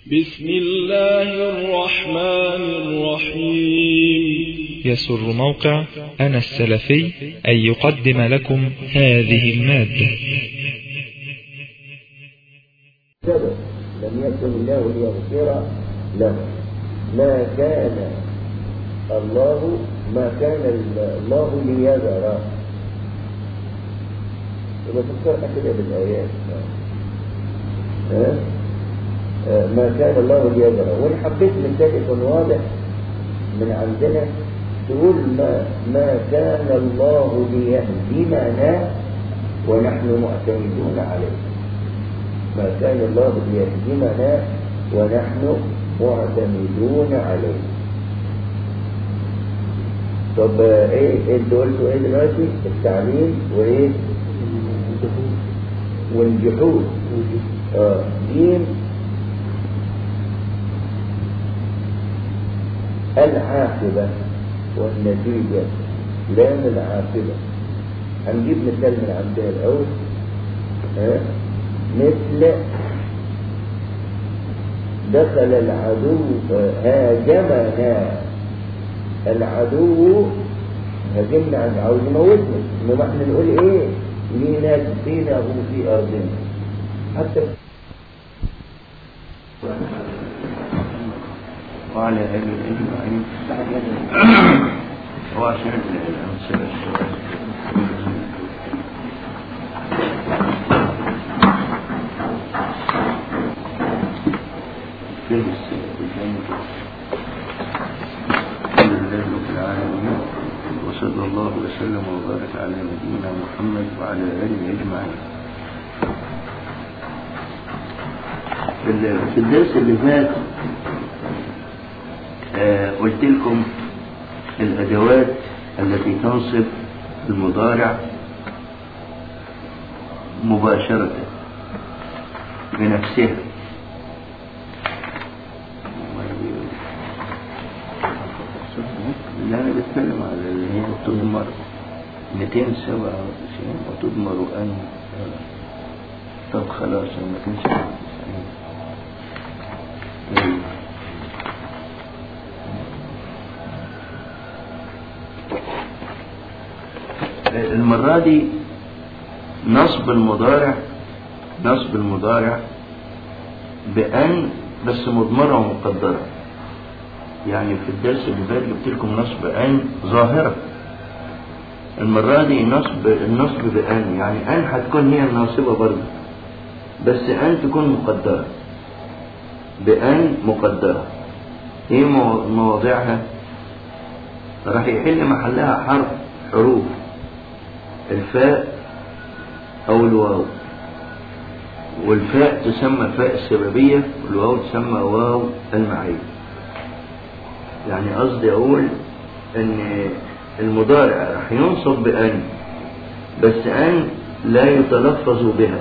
بسم الله الرحمن الرحيم يسر موقع أنا السلفي أن يقدم لكم هذه المادة سبب لم يكن الله ليغفر له ما كان الله ما كان الله ليذر يبقى تفكر كده بالآيات ها؟ ما كان الله ليذر وإن حبيت مثال يكون واضح من عندنا تقول ما ما كان الله ليهدمنا ونحن معتمدون عليه ما كان الله ليهدمنا ونحن معتمدون عليه طب ايه انت قلتوا ايه دلوقتي التعليم وايه والجحود اه دين العاقبة والنتيجة لا من العاقبة هنجيب مثال من عندنا الأول ها مثل دخل العدو هاجمنا العدو هاجمنا عن عاوز يموتنا انما احنا نقول ايه لينا فينا هو في ارضنا حتى وعلى آله أجمعين وعشان الأمثلة الشباب الحمد لله رب العالمين وصلى الله وسلم وبارك على نبينا محمد وعلى آله أجمعين في الدرس اللي فات آه قلت لكم الأدوات التي تنصب المضارع مباشرة بنفسها اللي أنا بتكلم على اللي هي تضمر 297 وتضمر أن طب خلاص 297 المرة دي نصب المضارع نصب المضارع بأن بس مضمرة ومقدرة يعني في الدرس اللي فات جبت لكم نصب أن ظاهرة المرة دي نصب النصب بأن يعني أن هتكون هي الناصبة برضه بس أن تكون مقدرة بأن مقدرة ايه مواضيعها راح يحل محلها حرف حروف الفاء أو الواو والفاء تسمى فاء السببية والواو تسمى واو المعية يعني قصدي أقول أن المضارع راح ينصب بأن بس أن لا يتلفظ بها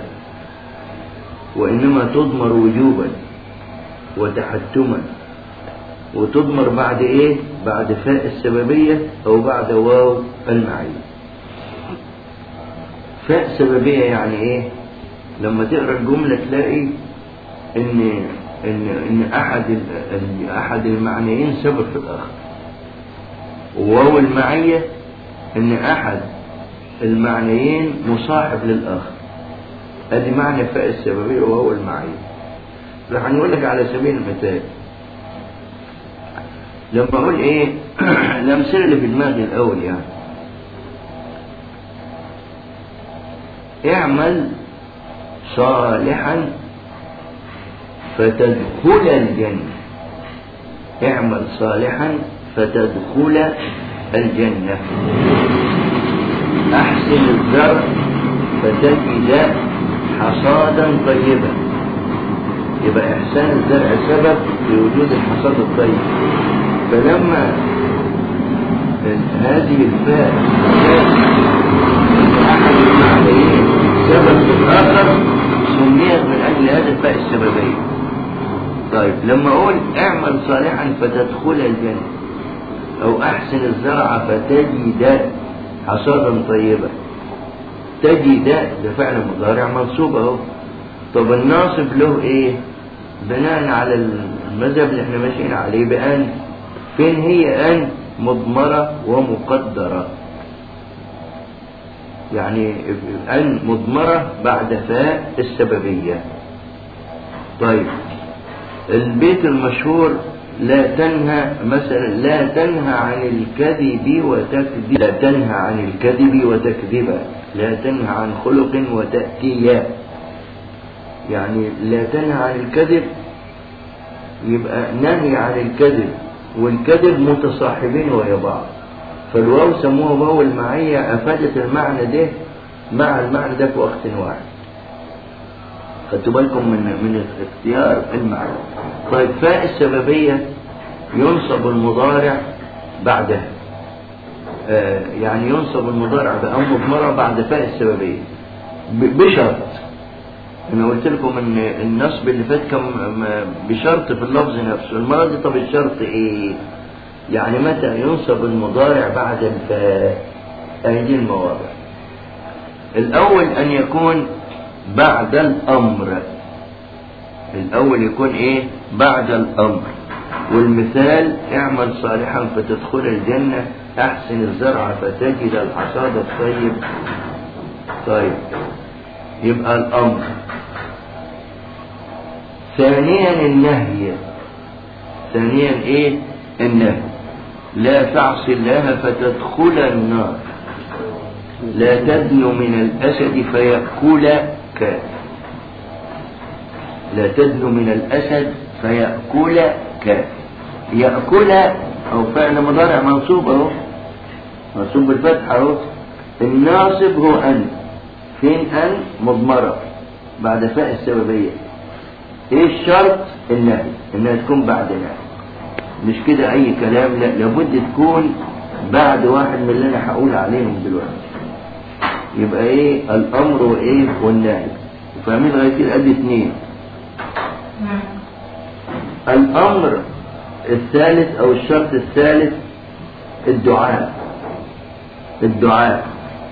وإنما تضمر وجوبا وتحتما وتضمر بعد إيه؟ بعد فاء السببية أو بعد واو المعية فاء سببية يعني ايه لما تقرا الجملة تلاقي ان ان ان احد ال احد المعنيين سبب في الاخر وواو المعية ان احد المعنيين مصاحب للاخر ادي معنى فاء السببية وهو المعية راح نقول لك على سبيل المثال لما اقول ايه الامثله اللي في دماغي الاول يعني اعمل صالحا فتدخل الجنة اعمل صالحا فتدخل الجنة أحسن الزرع فتجد حصادا طيبا يبقى إحسان الزرع سبب في وجود الحصاد الطيب فلما هذه الفاء أحد المعنيين سبب في الآخر سميت من أجل هذا الفاء السببية طيب لما أقول اعمل صالحا فتدخل الجنة أو أحسن الزرع فتجد حصادا طيبا تجد ده فعل مضارع منصوب أهو طب الناصب له إيه؟ بناء على المذهب اللي احنا ماشيين عليه بأن فين هي أن مضمرة ومقدرة يعني أن مضمرة بعد فاء السببية طيب البيت المشهور لا تنهى مثلا لا تنهى عن الكذب وتكذب لا تنهى عن الكذب وتكذب لا تنهى عن خلق وتأتي يعني لا تنهى عن الكذب يبقى نهي عن الكذب والكذب متصاحبين ويا بعض فالواو سموها واو المعية أفادت المعنى ده مع المعنى ده في وقت واحد خدتوا بالكم من من اختيار المعنى طيب فاء السببية ينصب المضارع بعدها آه يعني ينصب المضارع بأو مضمرة بعد فاء السببية بشرط انا قلت لكم ان النصب اللي فات كان بشرط في اللفظ نفسه المرة دي طب الشرط ايه يعني متى ينصب المضارع بعد الفاء هذه المواضع الاول ان يكون بعد الامر الاول يكون ايه بعد الامر والمثال اعمل صالحا فتدخل الجنة احسن الزرع فتجد الحصاد الطيب طيب يبقى الامر ثانيا النهي ثانيا ايه النهي لا تعصي الله فتدخل النار لا تدن من الأسد فيأكلك لا تدن من الأسد فيأكلك يأكل أو فعل مضارع منصوب أهو منصوب بالفتح أهو الناصب هو أن فين أن مضمرة بعد فاء السببية ايه الشرط النهي انها تكون بعد نهي مش كده اي كلام لا لابد تكون بعد واحد من اللي انا هقول عليهم دلوقتي يبقى ايه الامر وايه والنهي فاهمين لغايه كده ادي اثنين الامر الثالث او الشرط الثالث الدعاء الدعاء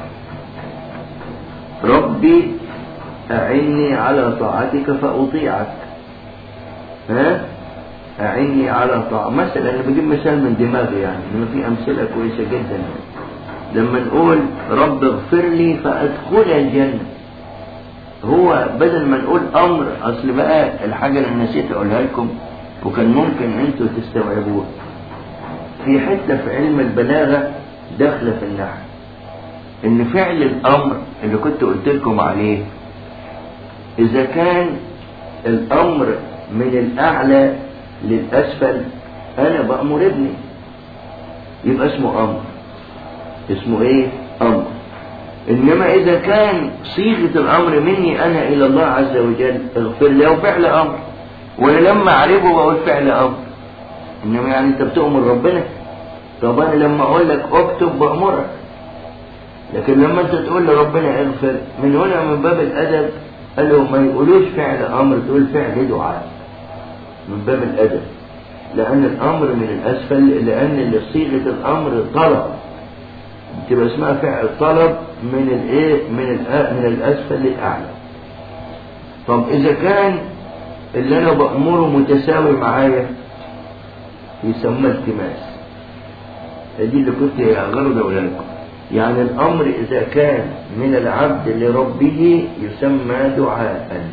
ربي أعني على طاعتك فأطيعك ها أعني على طاعة مثلا أنا بجيب مثال من دماغي يعني إنه في أمثلة كويسة جدا لما نقول رب اغفر لي فأدخل الجنة هو بدل ما نقول أمر أصل بقى الحاجة اللي نسيت أقولها لكم وكان ممكن أنتوا تستوعبوها في حتة في علم البلاغة داخلة في النحو إن فعل الأمر اللي كنت قلت لكم عليه إذا كان الأمر من الأعلى للأسفل أنا بأمر ابني يبقى اسمه أمر اسمه إيه؟ أمر إنما إذا كان صيغة الأمر مني أنا إلى الله عز وجل اغفر لي أو فعل أمر وأنا لما أعرفه بقول فعل أمر إنما يعني أنت بتؤمر ربنا طب أنا لما أقول لك اكتب بأمرك لكن لما أنت تقول لربنا اغفر من هنا من باب الأدب قالوا ما يقولوش فعل امر تقول فعل دعاء من باب الادب لان الامر من الاسفل لان صيغه الامر طلب تبقى اسمها فعل طلب من الايه من من الاسفل للاعلى طب اذا كان اللي انا بامره متساوي معايا يسمى التماس دي اللي كنت غرض اقولها لكم يعني الأمر إذا كان من العبد لربه يسمى دعاء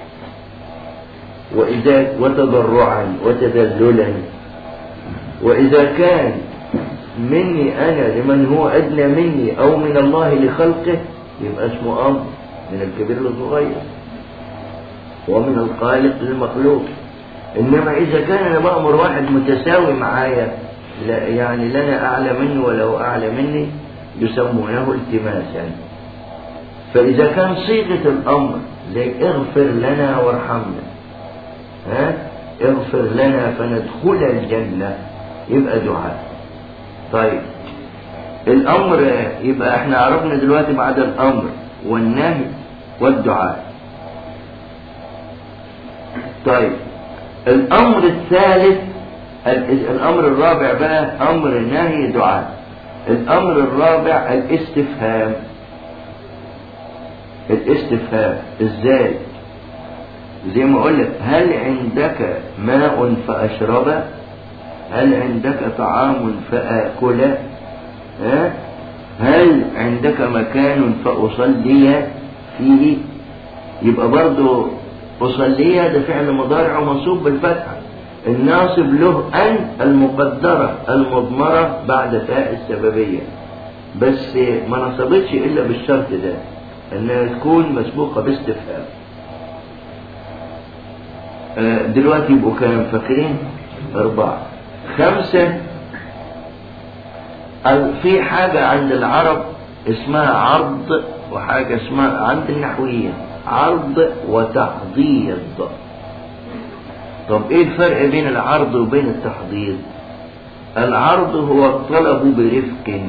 وإذا وتضرعا وتذللا وإذا كان مني أنا لمن هو أدنى مني أو من الله لخلقه يبقى اسمه أمر من الكبير للصغير ومن الخالق للمخلوق إنما إذا كان أنا بأمر واحد متساوي معايا لا يعني لا أنا أعلى منه ولا هو أعلى مني يسمونه التماسا فإذا كان صيغة الأمر زي اغفر لنا وارحمنا ها اغفر لنا فندخل الجنة يبقى دعاء طيب الأمر يبقى احنا عرفنا دلوقتي بعد الأمر والنهي والدعاء طيب الأمر الثالث الأمر الرابع بقى أمر النهي دعاء الأمر الرابع الاستفهام الاستفهام ازاي زي ما اقول لك هل عندك ماء فاشرب هل عندك طعام فاكل ها هل عندك مكان فاصلي فيه يبقى برضو اصلي ده فعل مضارع ومنصوب بالفتحه الناصب له ان المقدره المضمره بعد فاء السببيه بس ما نصبتش الا بالشرط ده انها تكون مسبوقه باستفهام آه، دلوقتي يبقوا كام فاكرين أربعة خمسة أو في حاجة عند العرب اسمها عرض وحاجة اسمها عند النحويين عرض وتحضيض طب ايه الفرق بين العرض وبين التحضيض العرض هو الطلب برفق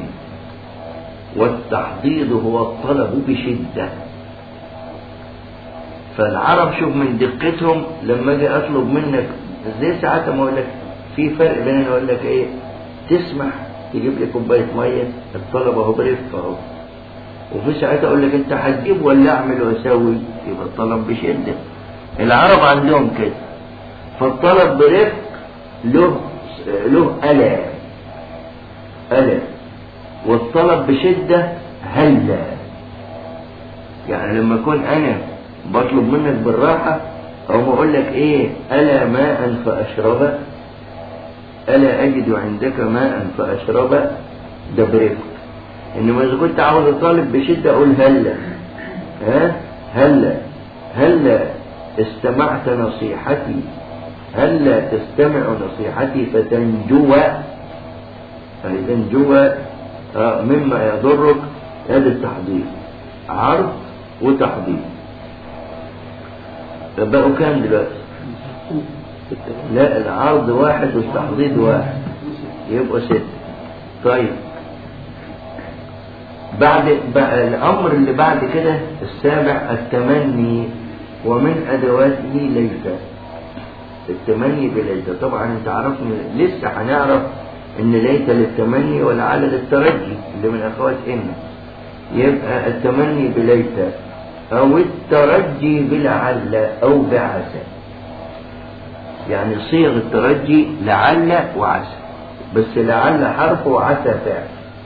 والتحضيض هو الطلب بشده فالعرب شوف من دقتهم لما اجي اطلب منك زي ساعات ما اقول لك في فرق بين اقول لك ايه تسمح تجيب لي كوبايه ميه الطلب اهو برفق اهو وفي ساعات اقول لك انت هتجيب ولا اعمل واسوي يبقى الطلب بشده العرب عندهم كده فالطلب برفق له له ألا ألا والطلب بشدة هلا يعني لما أكون أنا بطلب منك بالراحة أو ما أقول لك إيه ألا ماء فأشرب ألا أجد عندك ماء فأشرب ده برفق إنما إذا كنت عاوز أطالب بشدة أقول هلا ها هلا هلا استمعت نصيحتي هلا تستمع نصيحتي فتنجو يعني تنجو آه، مما يضرك هذا التحضير عرض وتحضير طب بقوا كام دلوقتي؟ لا العرض واحد والتحضيض واحد يبقوا ست طيب بعد بقى الامر اللي بعد كده السابع التمني ومن ادواته ليس التمني بليس طبعا انت عرفنا لسه هنعرف ان ليس للتمني ولعل للترجي اللي من اخوات ان يبقى التمني بليس او الترجي بلعل او بعسى يعني صيغ الترجي لعل وعسى بس لعل حرف وعسى فعل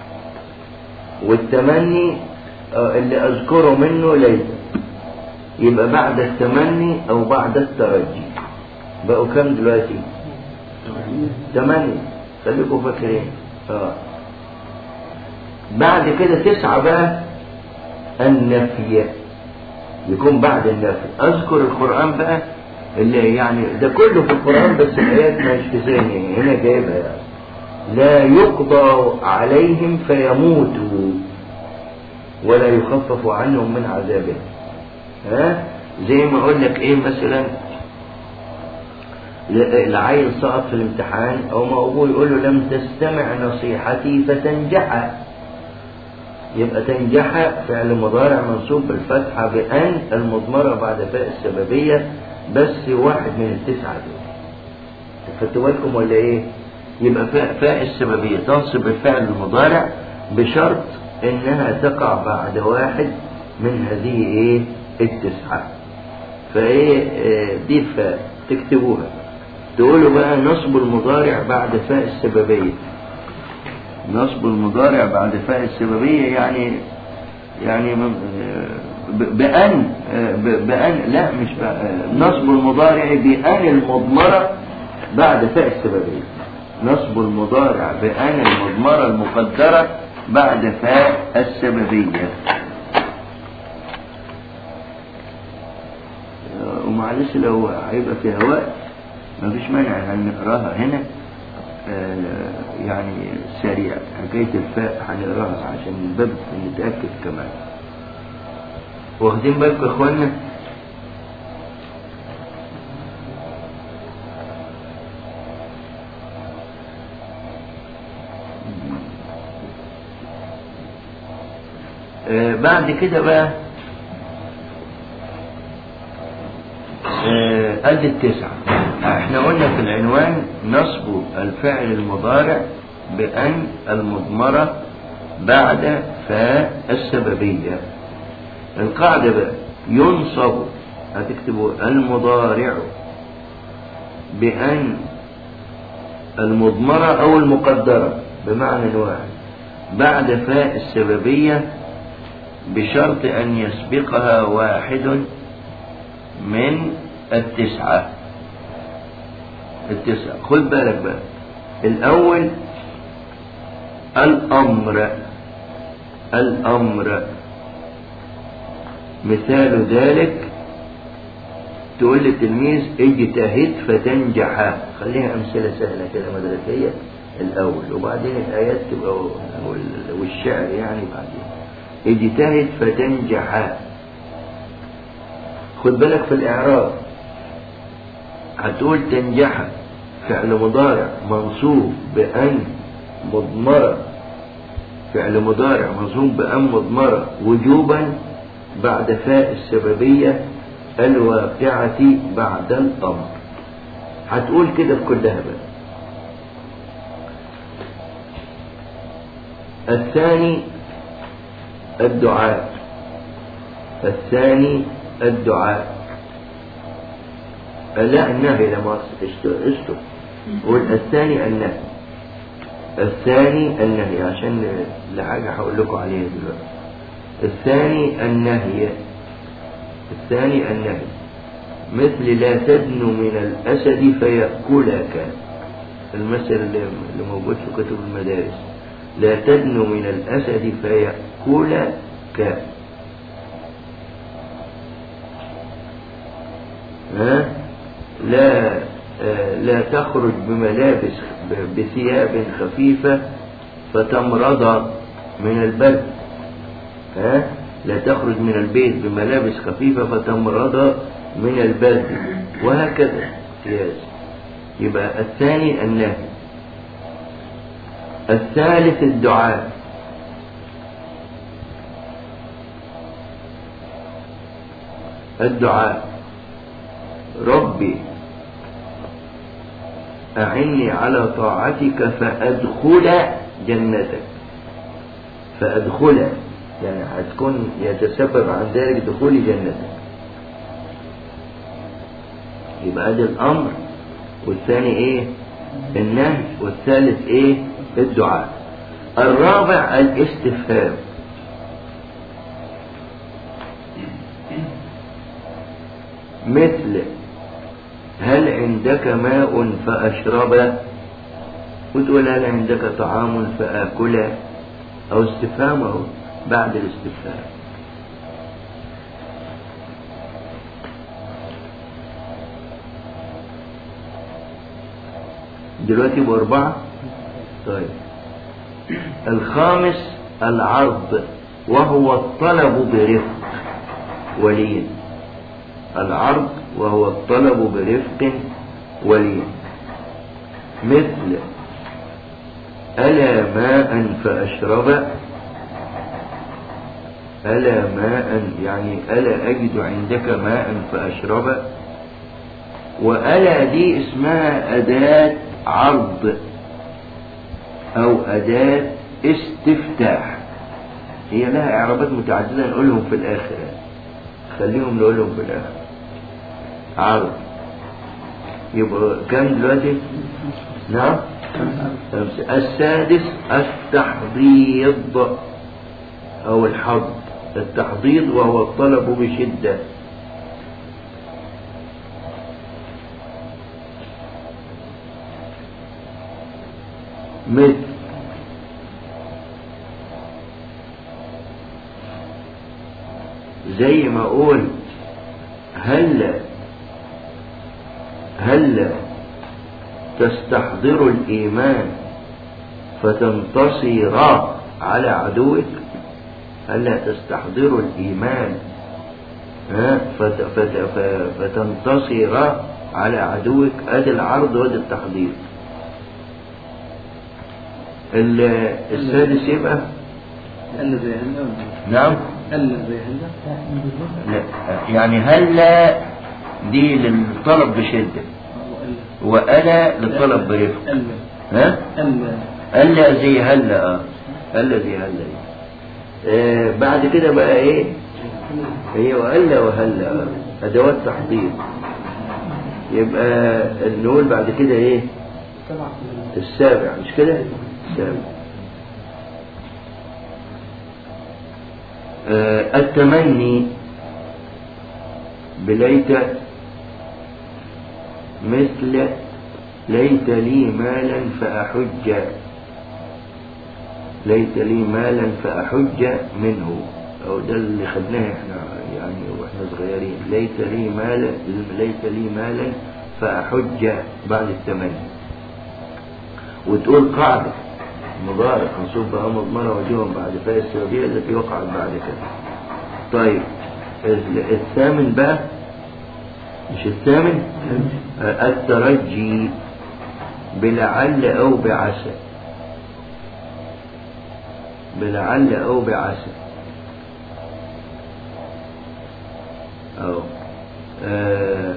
والتمني آه، اللي اذكره منه ليس يبقى بعد التمني او بعد الترجي بقوا كم دلوقتي ثمانية خليكم فاكرين اه بعد كده تسعة بقى النفي يكون بعد النفي اذكر القرآن بقى اللي يعني ده كله في القرآن بس الآيات مش في ذهني هنا جايبها يعني لا يقضى عليهم فيموتوا ولا يخفف عنهم من عذابه ها زي ما اقول لك ايه مثلا العيل سقط في الامتحان او ما ابوه يقول له لم تستمع نصيحتي فتنجح يبقى تنجح فعل مضارع منصوب بالفتحة بأن المضمرة بعد فاء السببية بس واحد من التسعة دول خدتوا بالكم ولا ايه؟ يبقى فاء, فاء السببية تنصب الفعل المضارع بشرط انها تقع بعد واحد من هذه ايه؟ التسعة فايه آه، دي فاء تكتبوها تقولوا بقى نصب المضارع بعد فاء السببية نصب المضارع بعد فاء السببية يعني يعني من- ب- بأن ب- بأن لا مش بأ- نصب المضارع بأن المضمرة بعد فاء السببية نصب المضارع بأن المضمرة المقدرة بعد فاء السببية ومعلش لو هيبقى فيها وقت مفيش مانع ان نقراها هنا آه، يعني سريع حكاية الفاء هنقراها عشان الباب نتأكد كمان واخدين بالكم يا اخوانا آه، بعد كده بقى آه، قد التسعة احنا قلنا في العنوان نصب الفعل المضارع بأن المضمرة بعد فاء السببية القاعدة بقى ينصب هتكتبوا المضارع بأن المضمرة أو المقدرة بمعنى واحد بعد فاء السببية بشرط أن يسبقها واحد من التسعة التسعة خد بالك بقى الأول الأمر الأمر مثال ذلك تقول للتلميذ اجتهد فتنجح خليها أمثلة سهلة كده مدرسية الأول وبعدين الآيات تبقى وال- والشعر يعني بعدين اجتهد فتنجح خد بالك في الإعراب هتقول تنجح فعل مضارع منصوب بأن مضمرة فعل مضارع منصوب بأن مضمرة وجوبا بعد فاء السببية الواقعة بعد الأمر هتقول كده في كلها بقى الثاني الدعاء الثاني الدعاء لا النهي لما اشتر قول الثاني النهي الثاني النهي عشان لحاجة هقول لكم عليها دلوقتي الثاني النهي الثاني النهي مثل لا تدنو من الأسد فيأكلك المثل اللي اللي موجود في كتب المدارس لا تدنو من الأسد فيأكلك ها لا آه، لا تخرج بملابس ب- بثياب خفيفة فتمرض من البرد ها لا تخرج من البيت بملابس خفيفة فتمرض من البرد وهكذا قياس يبقى الثاني النهي الثالث الدعاء الدعاء ربي أعني على طاعتك فأدخل جنتك فأدخل يعني هتكون يتسبب عن ذلك دخول جنتك يبقى ده الأمر والثاني إيه النهي والثالث إيه الدعاء الرابع الاستفهام مثل هل عندك ماء فأشربه وتقول هل عندك طعام فآكله أو استفهامه بعد الاستفهام دلوقتي بأربعة طيب الخامس العرض وهو الطلب برفق ولين العرض وهو الطلب برفق ولين مثل ألا ماء فأشرب ألا ماء يعني ألا أجد عندك ماء فأشرب وألا دي اسمها أداة عرض أو أداة استفتاح هي لها إعرابات متعددة نقولهم في الآخر خليهم نقولهم في الآخر عرض يبقى كم دلوقتي؟ نعم خمسة. السادس التحضيض أو الحض التحضيض وهو الطلب بشدة مثل زي ما أقول هل هل تستحضر الإيمان فتنتصر على عدوك هل تستحضر الإيمان ها فت فت ف- فتنتصر على عدوك ادي العرض وادي التحضير ال- السادس يبقى هلا زي هلا نعم هلا زي هلا لا يعني هلا دي للطلب بشدة وألا للطلب برفق هلا ها هلا هلا زي هلا اه هلا زي هلا دي. آه بعد كده بقى ايه هي وألا وهلا أدوات تحضير يبقى نقول بعد كده إيه السابع مش كده السابع آه التمني بليت مثل ليت لي مالا فأحج ليت لي مالا فأحج منه أو ده اللي خدناه احنا يعني واحنا صغيرين ليت لي مالا ليت لي مالا فأحج بعد التمني وتقول قاعدة مضارع منصوب بها مضمرة وجوها بعد فاء السببية التي وقعت بعد كده طيب الثامن بقى مش الثامن الترجي بلعل أو بعسى بلعل أو بعسى أو آه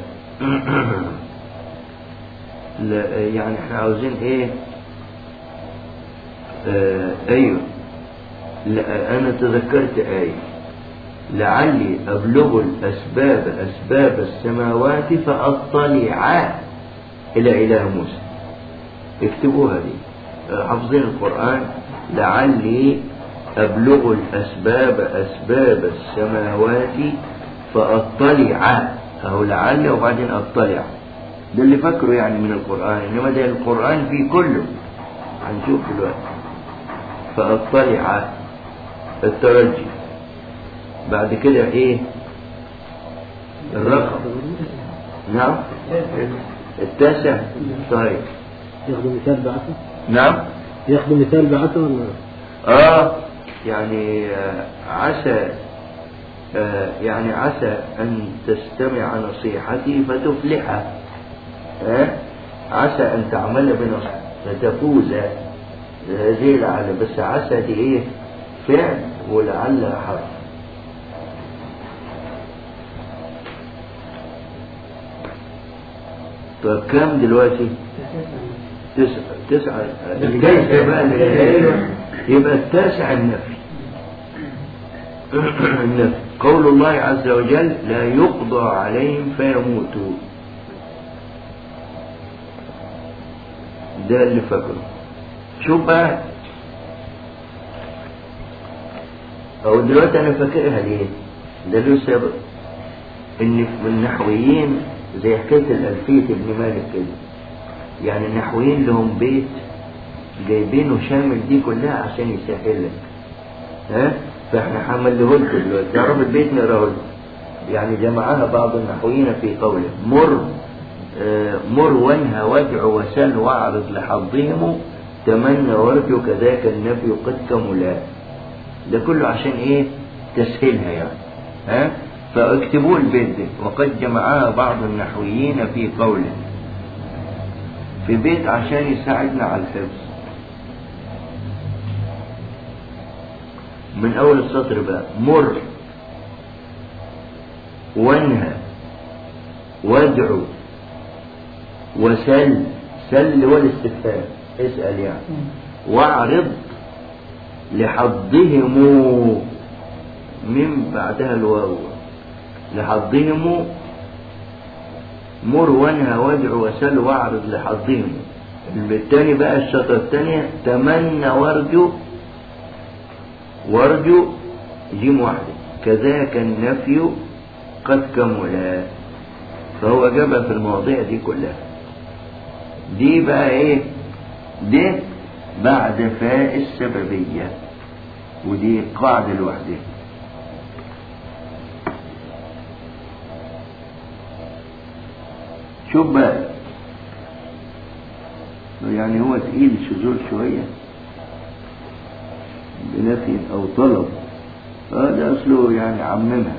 لا يعني احنا عاوزين ايه آه ايوه لا انا تذكرت ايه لعلي ابلغ الاسباب اسباب السماوات فاطلع الى اله موسى اكتبوها دي حافظين القران لعلي ابلغ الاسباب اسباب السماوات فاطلع اهو لعل وبعدين اطلع ده اللي فاكره يعني من القرآن إنما ده القرآن فيه كله هنشوف دلوقتي فأطلع الترجي بعد كده إيه الرقم نعم التاسع طيب ياخذوا مثال بعثه نعم ياخذوا مثال بعثه ولا آه يعني آه عسى آه يعني عسى أن تستمع نصيحتي فتفلح آه عسى أن تعمل بنصيحتي فتفوز آه زي لعل بس عسى دي إيه فعل ولعل حرف طب كام دلوقتي؟ تسعة تسعة اللي جاي بقى اللي جاي يبقى التاسع النفي النفي قول الله عز وجل لا يقضى عليهم فيموتوا ده اللي فاكره شوف بقى او دلوقتي انا فاكرها ليه ده له سبب ان النحويين زي حكايه الالفيه ابن مالك كده يعني النحويين لهم بيت جايبينه شامل دي كلها عشان يسهل لك ها فاحنا حمله لكم دلوقتي تعرف البيت نقراه لكم يعني جمعها بعض النحويين في قوله مر آه مر وانهى وادع وسل واعرض لحظهم تمنى وارجو كذاك النبي قد كملا ده كله عشان ايه تسهيلها يعني ها فاكتبوا البيت ده وقد جمعها بعض النحويين في قوله في بيت عشان يساعدنا على الحفظ من أول السطر بقى مر وانهى وادعو وسل سل والاستفهام اسأل يعني واعرض لحظهم من بعدها الواو لحظهم مر وانهى وادعو وسل واعرض لحظهم الثاني بقى الشطر الثانية تمنى وارجو وارجو جيم واحدة كذاك النفي قد كملا فهو جابها في المواضيع دي كلها دي بقى ايه دي بعد فاء السببية ودي قاعدة لوحدها شوف بقى يعني هو تقيل الشذوذ شوية بنفي أو طلب هذا أصله يعني عممها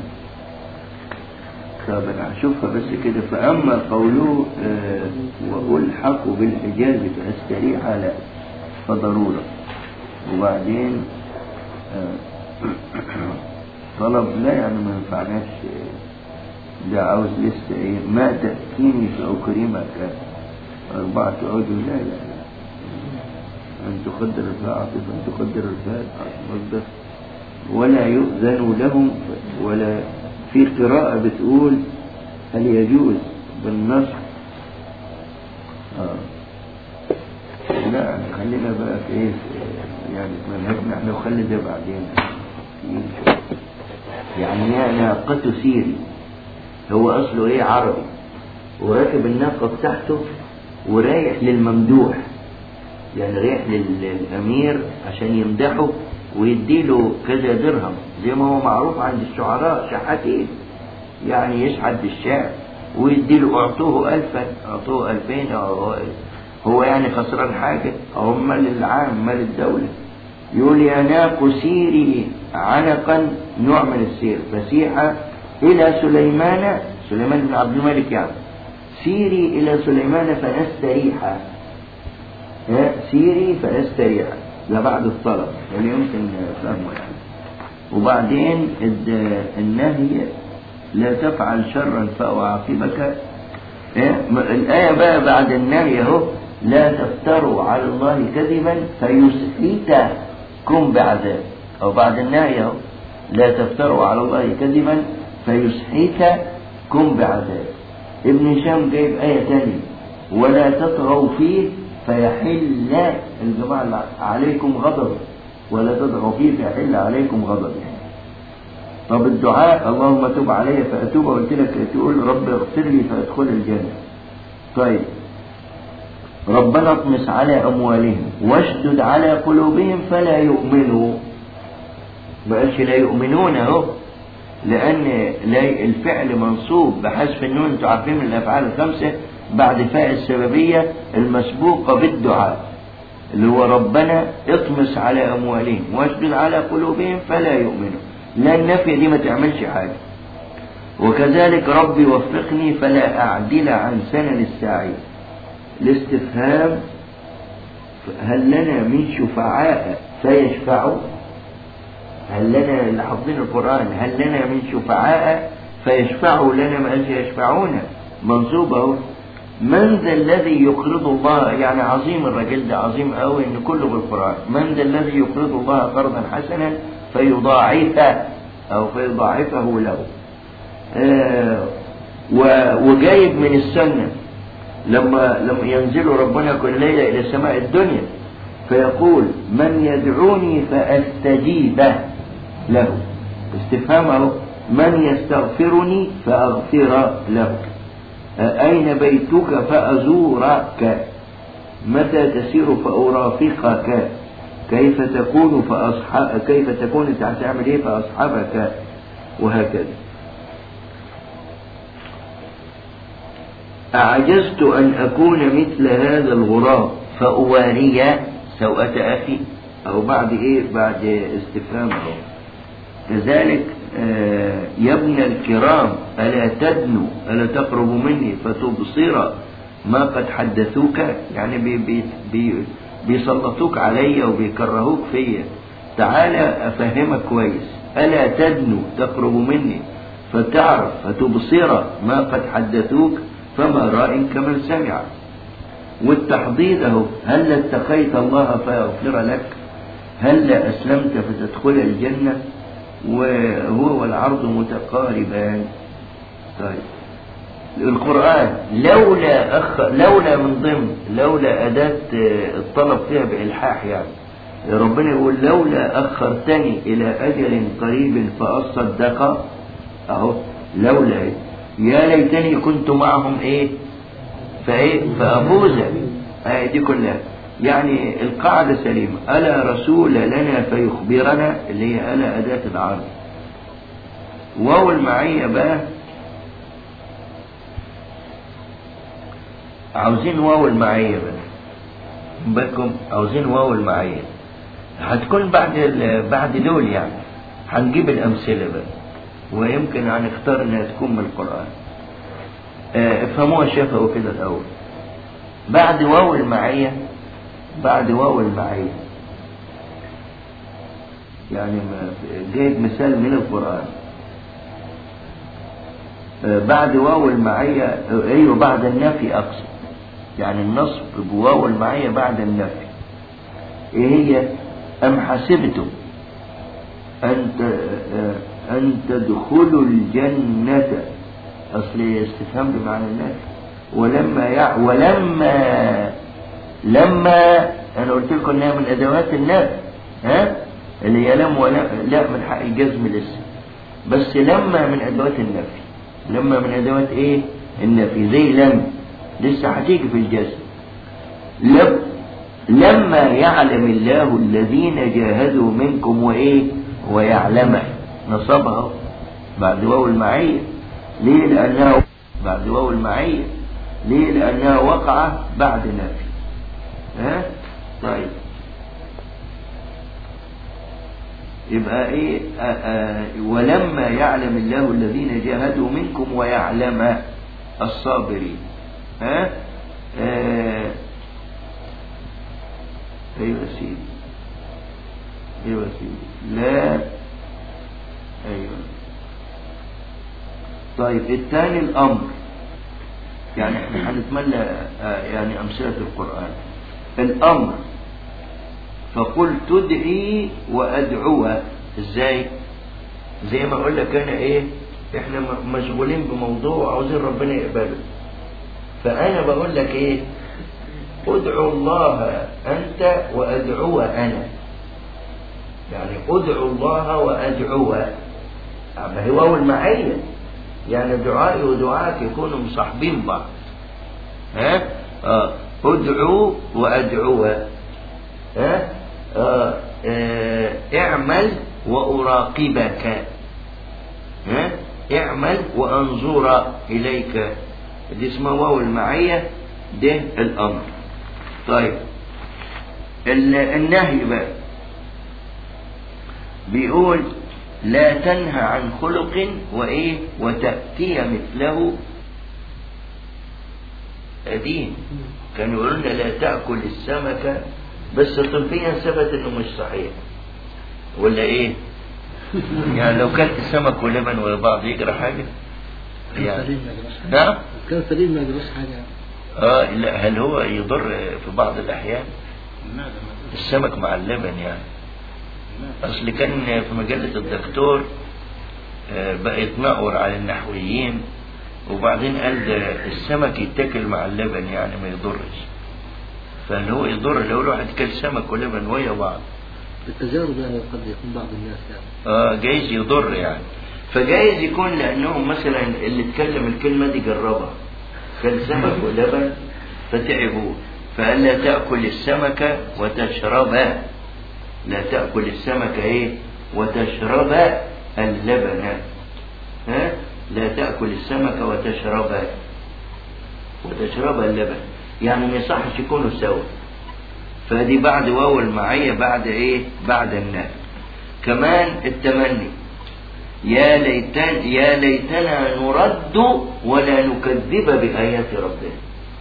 طب أنا هشوفها بس كده فأما قوله آه وألحق بالحجاز فأستريح لا فضرورة وبعدين آه طلب لا يعني ما ينفعناش ده عاوز لسه ايه ما تأتيني فأكرمك أربعة عجل لا لا لا أن تقدر الفاء عاطفة أن تقدر الفاء مصدر ولا يؤذن لهم ولا في قراءة بتقول هل يجوز بالنصر آه. لا خلينا بقى في ايه في- يعني في منهجنا احنا وخلي ده بعدين يعني هي ناقة سيري هو اصله ايه عربي وراكب الناقة بتاعته ورايح للممدوح يعني رايح لل- للامير عشان يمدحه ويديله كذا درهم زي ما هو معروف عند الشعراء شحاتين يعني يشحت بالشعر ويديله اعطوه الفا اعطوه الفين أو هو يعني خسران حاجة أو مال العام مال الدولة يقول يا ناق سيري عنقا نوع من السير فسيح إلى سليمان سليمان بن عبد الملك يعني سيري إلى سليمان فنستريح ها، سيري فنستريح ده بعد الطلب اللي يمكن فهمه يعني وبعدين الد- النهي لا تفعل شرا فأعاقبك إيه؟ م- الآية بقى بعد النهي أهو لا تفتروا على الله كذبا فيسحتكم بعذاب أو بعد النهي أهو لا تفتروا على الله كذبا فيسحتكم بعذاب ابن هشام جايب آية تانية ولا تطغوا فيه فيحل الجماعة اللي عليكم غضب ولا تطغوا فيه فيحل عليكم غضب طب الدعاء اللهم تب علي فأتوب قلت لك تقول رب اغفر لي فأدخل الجنة طيب ربنا اطمس على أموالهم واشدد على قلوبهم فلا يؤمنوا ما قالش لا يؤمنون اهو لأن لا الفعل منصوب بحذف النون انتوا عارفين من الأفعال الخمسة بعد فاء السببية المسبوقة بالدعاء اللي هو ربنا اطمس على أموالهم واشدد على قلوبهم فلا يؤمنوا لا النفي دي ما تعملش حاجة وكذلك ربي وفقني فلا أعدل عن سنن السعي الاستفهام هل لنا من شفعاء فيشفعوا هل لنا اللي حافظين القرآن هل لنا من شفعاء فيشفعوا لنا ما قالش يشفعونا منصوب اهو من ذا الذي يقرض الله يعني عظيم الراجل ده عظيم قوي ان كله بالقرآن من ذا الذي يقرض الله قرضا حسنا فيضاعفه او فيضاعفه له آه و- وجايب من السنة لما لما ينزل ربنا كل ليلة إلى سماء الدنيا فيقول من يدعوني فأستجيب له استفهام اهو من يستغفرني فأغفر له أين بيتك فأزورك متى تسير فأرافقك كيف تكون فأصحاب كيف تكون انت هتعمل ايه فأصحابك وهكذا أعجزت أن أكون مثل هذا الغراب فأواري سوءة أخي أو بعد إيه بعد استفهام أهو كذلك آه، يا ابن الكرام ألا تدنو ألا تقرب مني فتبصر ما قد حدثوك يعني بي بي بي بيسلطوك عليا وبيكرهوك فيا تعالى أفهمك كويس ألا تدنو تقرب مني فتعرف فتبصر ما قد حدثوك فما راء كمن سمع والتحضيض اهو هل اتقيت الله فيغفر لك هل أسلمت فتدخل الجنة وهو والعرض متقاربان طيب القرآن لولا أخ لولا من ضمن لولا أداة آه، الطلب فيها بإلحاح يعني ربنا يقول لولا أخرتني إلى أجل قريب فأصدق أهو لولا إيه؟ يا ليتني كنت معهم إيه فإيه فأفوز آه دي كلها يعني القاعدة سليمة ألا رسول لنا فيخبرنا اللي هي ألا أداة العرض واو المعية بقى عاوزين واو المعية بقى بالكم عاوزين واو المعية هتكون بعد ال- بعد دول يعني هنجيب الأمثلة بقى ويمكن هنختار إنها تكون من القرآن آه، افهموها شافوا كده الأول بعد واو المعية بعد واو المعية يعني ما جايب مثال من القرآن آه، بعد واو المعية آه، ايوه بعد النفي اقصد يعني النصب بواو المعية بعد النفي ايه هي ام حسبتم أن ت- آه، أن تدخلوا الجنة أصل استفهام بمعنى الناس ولما يع ولما لما أنا قلت لكم إنها من أدوات الناس ها اللي هي لم ولا لا من حق الجزم لسه بس لما من أدوات النفي لما من أدوات إيه النفي زي لم لسه هتيجي في الجزم لم لما يعلم الله الذين جاهدوا منكم وإيه ويعلم نصبها بعد واو المعية ليه لأنها بعد واو المعية ليه لأنها وقع بعد نفي ها طيب يبقى ايه آآ آآ ولما يعلم الله الذين جاهدوا منكم ويعلم الصابرين ها آه، ايوه يا سيدي ايوه يا سيدي لا ايوه طيب الثاني الامر يعني احنا هنتملى آه، يعني امثله القران الامر فقل تدعي وادعوها ازاي زي ما اقول لك انا ايه احنا م- مشغولين بموضوع عاوزين ربنا يقبله فانا بقول لك ايه ادعو الله انت وادعو انا يعني ادعو الله وادعو ما هي واو المعيه يعني دعائي ودعائك يكونوا مصاحبين بعض ها آه. ادعو وادعو ها آه. آه. اعمل واراقبك ها اعمل وانظر اليك دي اسمها واو المعيه ده الامر طيب ال- النهي بقى بيقول لا تنهى عن خلق وايه وتاتي مثله دين كانوا يقولون لنا لا تاكل السمك بس طبيا ثبت انه مش صحيح ولا ايه يعني لو كلت سمك ولبن وبعض يجرى حاجه كان يعني سليم ما يجراش حاجة نعم كان سليم ما يجراش حاجة اه لا هل هو يضر في بعض الاحيان السمك مع اللبن يعني اصل كان في مجله الدكتور آه، بقى يتنقر على النحويين وبعدين قال ده السمك يتاكل مع اللبن يعني ما يضرش فهل هو يضر لو الواحد كل سمك ولبن ويا بعض بالتجارب يعني قد يكون بعض الناس يعني اه جايز يضر يعني فجايز يكون لانهم مثلا اللي اتكلم الكلمه دي جربها كان سمك ولبن فتعبوا فقال لا تاكل السمك وتشرب لا تاكل السمك ايه وتشرب اللبن ها لا تاكل السمك وتشرب وتشرب اللبن يعني ما يصحش يكونوا سوا فدي بعد واو المعية بعد ايه بعد النهي كمان التمني يا ليتن يا ليتنا نرد ولا نكذب بآيات ربنا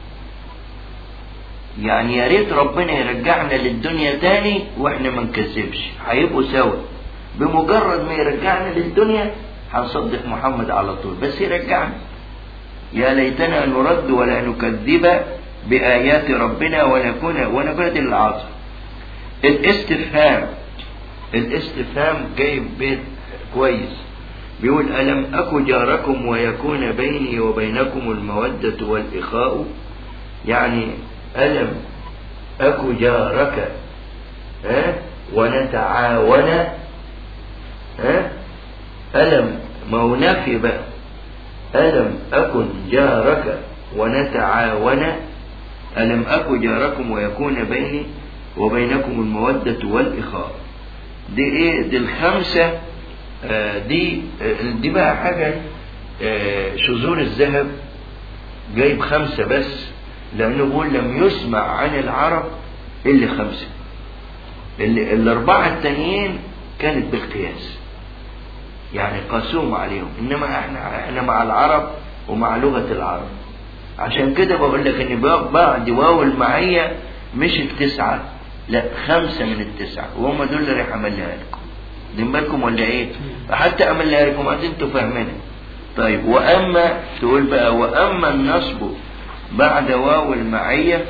يعني يا ريت ربنا يرجعنا للدنيا تاني واحنا ما نكذبش هيبقوا سوا بمجرد ما يرجعنا للدنيا هنصدق محمد على طول بس يرجعنا يا ليتنا نرد ولا نكذب بآيات ربنا ونكون ونكون دي العاطفة الاستفهام الاستفهام جايب بيت كويس بيقول ألم أك جاركم ويكون بيني وبينكم المودة والإخاء يعني ألم أك جارك ها ونتعاون ها ألم ما هو نفي بقى ألم أكن جارك ونتعاون ألم أك جاركم ويكون بيني وبينكم المودة والإخاء دي إيه دي الخمسة آه دي آه دي بقى حاجة آه شذور الذهب جايب خمسة بس لأنه بيقول لم يسمع عن العرب إلا خمسة اللي الأربعة التانيين كانت بالقياس يعني قاسوهم عليهم إنما إحنا إحنا مع العرب ومع لغة العرب عشان كده بقول لك إن بعد واو المعية مش التسعة لا خمسة من التسعة وهم دول اللي راح أملها لكم دين بالكم ولا إيه؟ حتى أملها لكم عاد أنتوا فاهمينها طيب وأما تقول بقى وأما النصب بعد واو المعية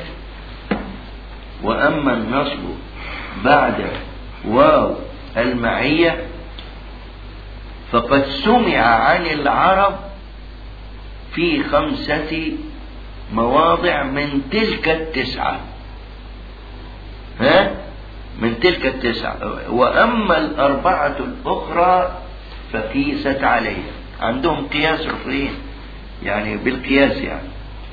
وأما النصب بعد واو المعية فقد سمع عن العرب في خمسة مواضع من تلك التسعة ها من تلك التسعة وأما الأربعة الأخرى فقيست عليها عندهم قياس رفعين يعني بالقياس يعني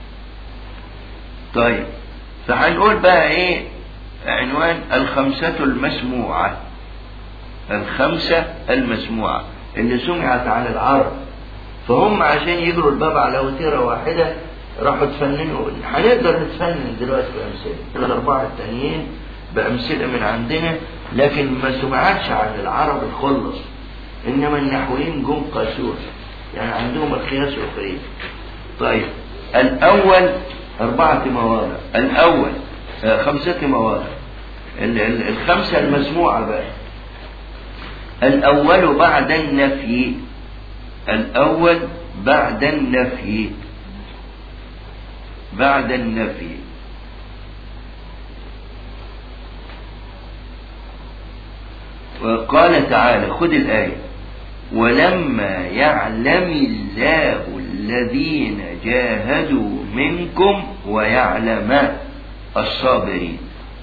طيب فهنقول بقى ايه عنوان الخمسة المسموعة الخمسة المسموعة اللي سمعت عن العرب فهم عشان يجروا الباب على وتيرة واحدة راحوا تفننوا هنقدر نتفنن دلوقتي بأمثلة الأربعة التانيين بأمثلة من عندنا لكن ما سمعتش عن العرب الخلص إنما النحويين جم قاسوها يعني عندهم القياس الأخرين طيب الأول أربعة مواضع الأول آه، خمسة مواضع ال- ال- الخمسة المسموعة بقى الأول بعد النفي الأول بعد النفي بعد النفي وقال تعالى خذ الآية ولما يعلم الله الذين جاهدوا منكم ويعلم الصابرين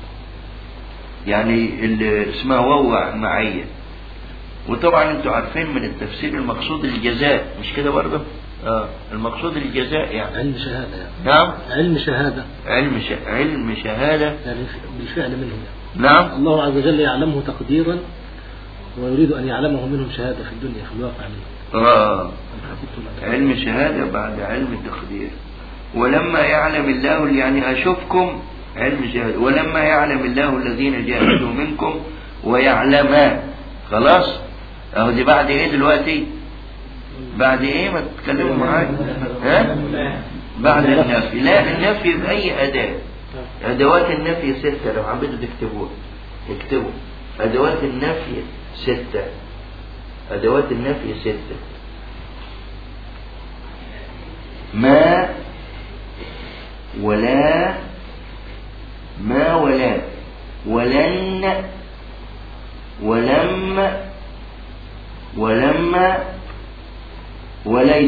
يعني اللي اسمها ووع معية وطبعا انتوا عارفين من التفسير المقصود الجزاء مش كده برضه اه المقصود الجزاء يعني علم شهادة يعني. نعم علم شهادة علم ش... علم شهادة يعني بالفعل منهم يعني. نعم الله عز وجل يعلمه تقديرا ويريد أن يعلمه منهم شهادة في الدنيا في الواقع منهم اه أم حسبتم أن- علم شهادة بعد علم تقدير ولما يعلم الله يعني أشوفكم علم شهادة ولما يعلم الله الذين جاهدوا منكم ويعلم خلاص اهو دي بعد ايه دلوقتي بعد ايه ما تتكلموا معايا ها بعد النفي لا النفي بأي أداة أدوات النفي ستة لو حبيتوا تكتبوها اكتبوا أدوات النفي ستة أدوات النفي ستة ما ولا ما ولا ولن ولم ولما وليس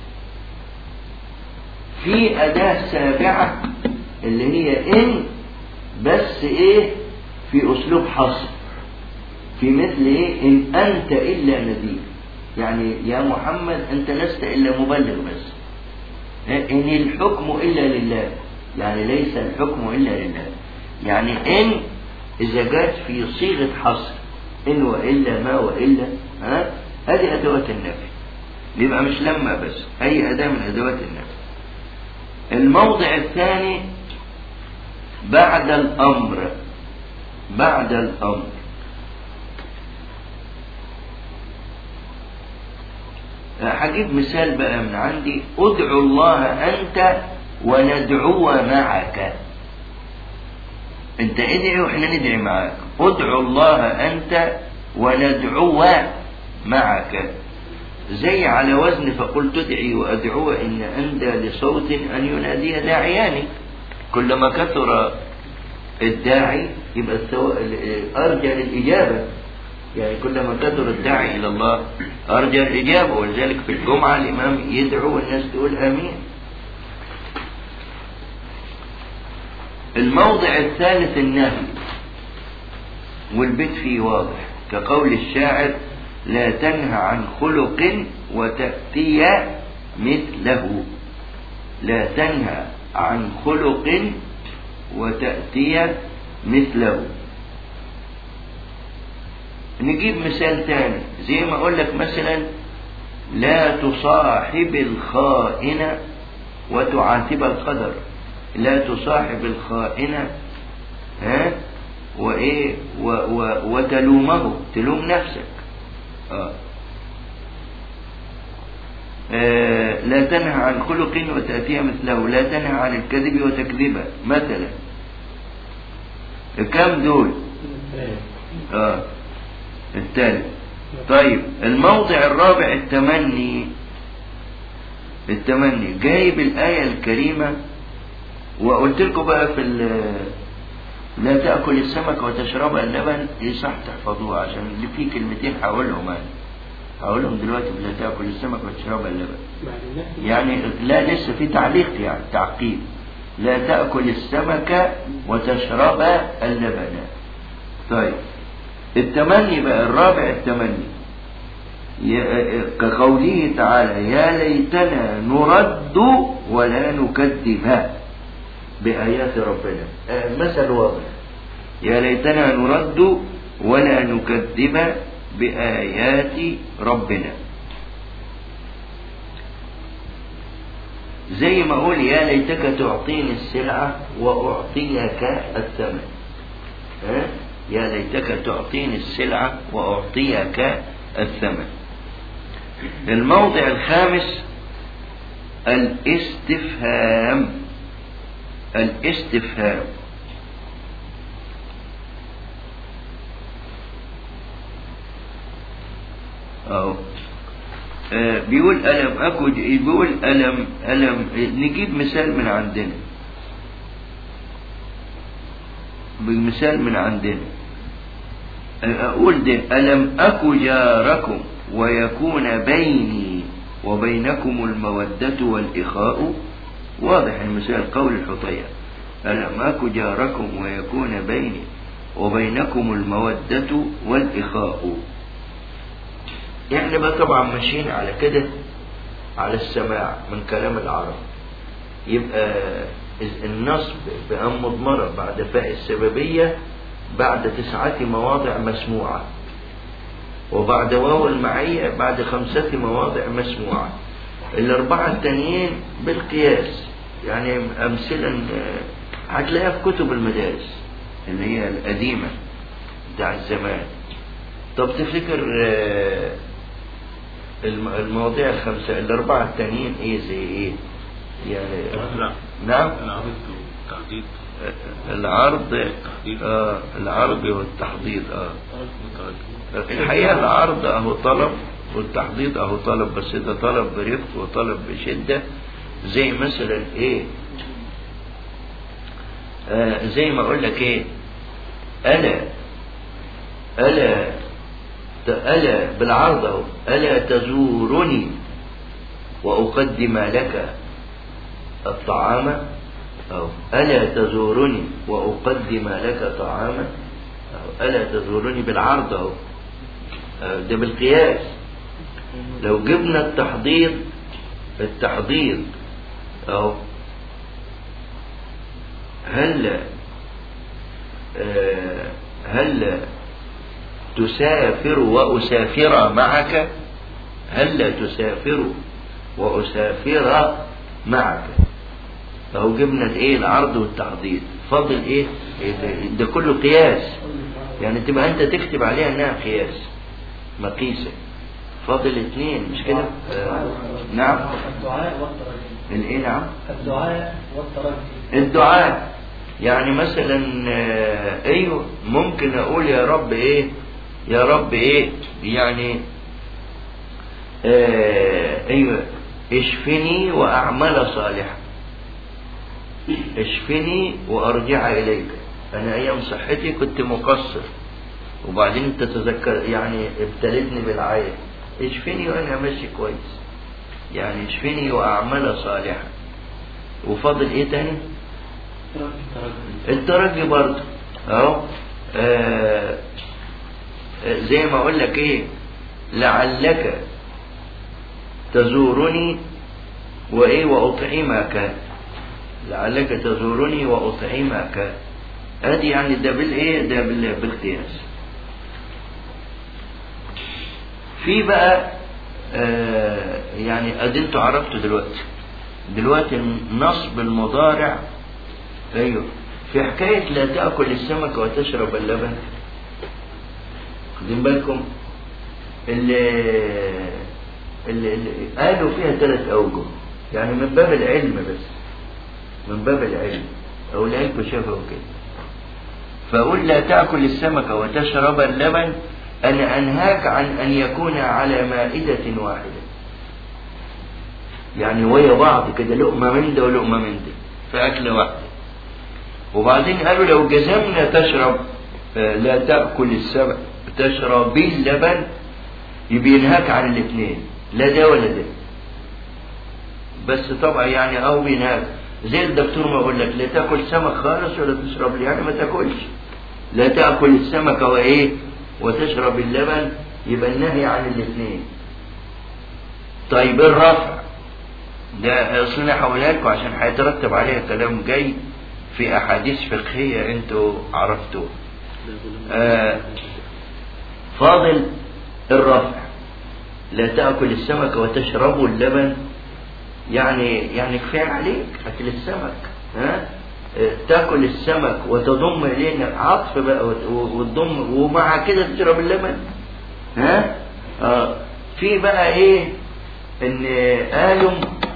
في أداة سابعة اللي هي إن بس إيه في أسلوب حصر في مثل إيه إن أنت إلا نذير يعني يا محمد أنت لست إلا مبلغ بس إن الحكم إلا لله يعني ليس الحكم إلا لله يعني إن إذا جاءت في صيغة حصر إن وإلا ما وإلا ها هذه أدوات النفي يبقى مش لما بس أي أداة من أدوات النفي الموضع الثاني بعد الأمر بعد الأمر هجيب مثال بقى من عندي ادعو الله أنت وندعو معك انت ادعي واحنا ندعي معاك ادعو الله أنت وندعو معك زي على وزن فقلت ادعي وأدعو إن أندى لصوت أن ينادي داعيان كلما كثر الداعي يبقى السو... أرجى للإجابة يعني كلما كثر الداعي إلى الله أرجى الإجابة ولذلك في الجمعة الإمام يدعو والناس تقول آمين الموضع الثالث النهي والبيت فيه واضح كقول الشاعر لا تنهى عن خلق وتأتي مثله لا تنهى عن خلق وتأتي مثله نجيب مثال تاني زي ما اقول لك مثلا لا تصاحب الخائن وتعاتب القدر لا تصاحب الخائن ها وايه و و وتلومه تلوم نفسك آه. آه لا تنهى عن خلق وتأتي مثله لا تنهى عن الكذب وتكذبه مثلا كم دول آه. الثالث طيب الموضع الرابع التمني التمني جايب الآية الكريمة وقلت لكم بقى في لا تأكل السمك وتشرب اللبن دي صح تحفظوها عشان اللي فيه كلمتين هقولهم أنا هقول لهم دلوقتي لا تاكل السمك وتشرب اللبن بعد النهي يعني لا لسه في تعليق يعني تعقيب لا تأكل السمك وتشرب اللبن طيب التمني بقى الرابع التمني ي- كقوله تعالى يا ليتنا نرد ولا نكذب بآيات ربنا آه، مثل واضح يا ليتنا نرد ولا نكذب بآيات ربنا زي ما اقول يا ليتك تعطيني السلعة وأعطيك الثمن ها؟ يا ليتك تعطيني السلعة وأعطيك الثمن الموضع الخامس الاستفهام الاستفهام أهو آه، بيقول ألم أكن بيقول ألم ألم نجيب مثال من عندنا بمثال من عندنا آه، أقول ده ألم أك جاركم ويكون بيني وبينكم المودة والإخاء واضح المثال قول الحطية ألم أك جاركم ويكون بيني وبينكم المودة والإخاء احنا بقى طبعا ماشيين على كده على السماع من كلام العرب يبقى النصب بأن مضمرة بعد فاء السببية بعد تسعة مواضع مسموعة وبعد واو المعية بعد خمسة مواضع مسموعة الأربعة التانيين بالقياس يعني أمثلة آه، هتلاقيها في كتب المدارس اللي هي القديمة بتاع الزمان طب تفتكر آه، الم- المواضيع الخمسة الأربعة التانيين إيه زي إيه؟ يعني لا نعم العرض والتحديد العرض التحديد. آه العرض والتحضيض آه والترجمة. الحقيقة العرض أهو طلب والتحضيض أهو طلب بس ده طلب برفق وطلب بشدة زي مثلا إيه آه زي ما أقول لك إيه ألا ألا ألا بالعرض أهو ألا تزورني وأقدم لك الطعام أو ألا تزورني وأقدم لك طعاما أو ألا تزورني بالعرض أهو آه، ده بالقياس لو جبنا التحضير التحضير أهو هل آه، هل تسافر وأسافر معك هل تسافر وأسافر معك فهو جبنا الايه العرض والتعضيد فاضل ايه إيه ده- ده كله قياس يعني تبقى انت تكتب عليها انها قياس مقيسة فاضل اثنين مش كده آه نعم الدعاء والترجي الايه نعم الدعاء والترجي الدعاء يعني مثلا آه، ايوه ممكن اقول يا رب ايه يا رب ايه يعني آه ايوه اشفني واعمل صالحا اشفني وارجع اليك انا ايام صحتي كنت مقصر وبعدين تتذكر يعني ابتلتني بالعين اشفني وانا ماشي كويس يعني اشفني واعمل صالحا وفاضل ايه تاني الترجي برضه اهو آه، آه، زي ما اقول لك ايه لعلك تزورني وايه واطعمك لعلك تزورني واطعمك ادي يعني ده بالايه ده بال- بالقياس في بقى آه يعني ادي انتوا عرفتوا دلوقتي دلوقتي نصب المضارع ايوه في حكاية لا تأكل السمك وتشرب اللبن خدين بالكم اللي, اللي, اللي قالوا فيها ثلاث أوجه يعني من باب العلم بس من باب العلم أو العلم شافوا كده فأقول لا تأكل السمك وتشرب اللبن أنا أنهاك عن أن يكون على مائدة واحدة يعني ويا بعض كده لقمة من ده ولقمة من ده في أكلة واحدة وبعدين قالوا لو جزمنا تشرب آه، لا تأكل السمك تشربي اللبن يبقى ينهاك عن الاثنين لا ده ولا ده بس طبعا يعني او بينهاك زي الدكتور ما يقول لك لا تاكل سمك خالص ولا تشرب لي يعني ما تاكلش لا تاكل السمك وايه وتشرب اللبن يبقى النهي عن الاثنين طيب الرفع ده اصل انا هقولها لكم عشان هيترتب عليها كلام جاي في احاديث فقهيه انتوا عرفتوها آه فاضل الرفع لا تاكل السمك وتشرب اللبن يعني يعني كفايه عليك اكل السمك ها آه، تاكل السمك وتضم اليه عطف بقى وت- وتضم ومع كده تشرب اللبن ها آه في بقى ايه ان قالوا